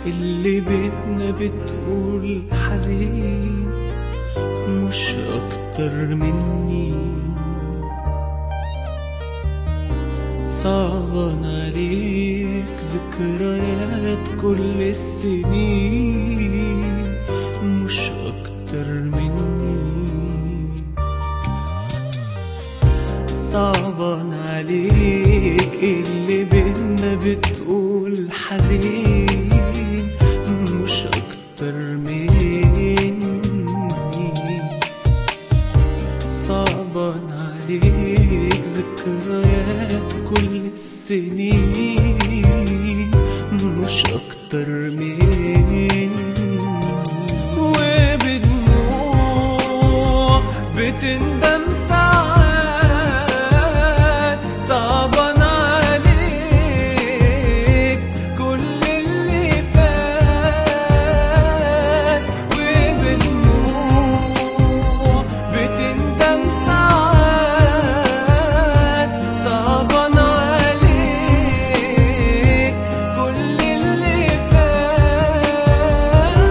اللي بيتنا بتقول حزين مش أكتر مني صعبان عليك ذكريات كل السنين مش أكتر مني صعبان عليك اللي بينا بتقول حزين مش أكتر مني صعبان عليك ذكريات كل السنين مش أكتر مني وبدموع بتندم ساعات صعبان عليك كل اللي فات وبدموع بتندم ساعات صعبان عليك كل اللي فات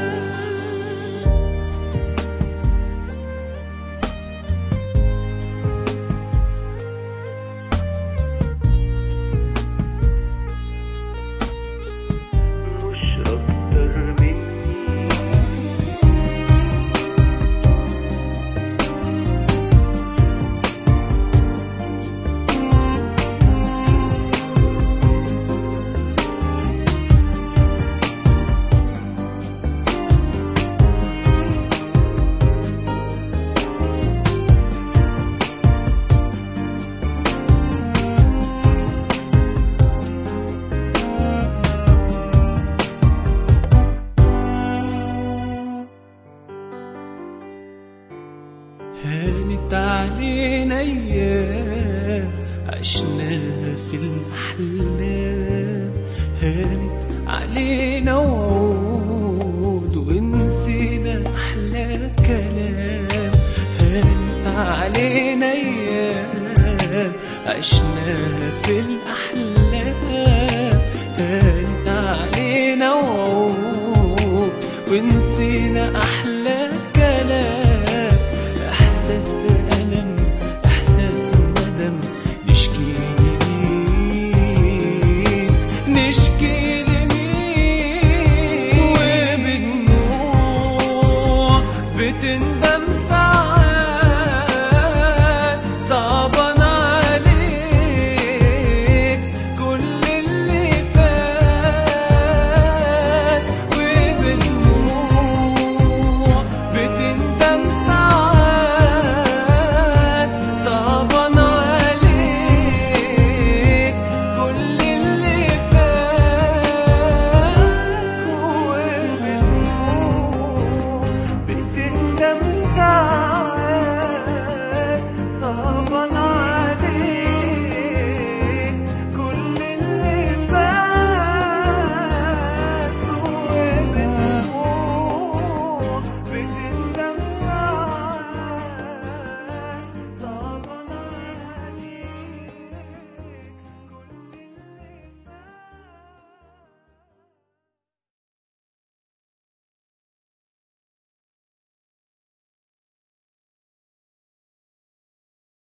مش أكتر مني هانت علينا ايام عشناها في الاحلام هانت علينا وعود ونسينا احلى كلام هانت علينا ايام عشناها في الاحلام هانت علينا وعود ونسينا احلى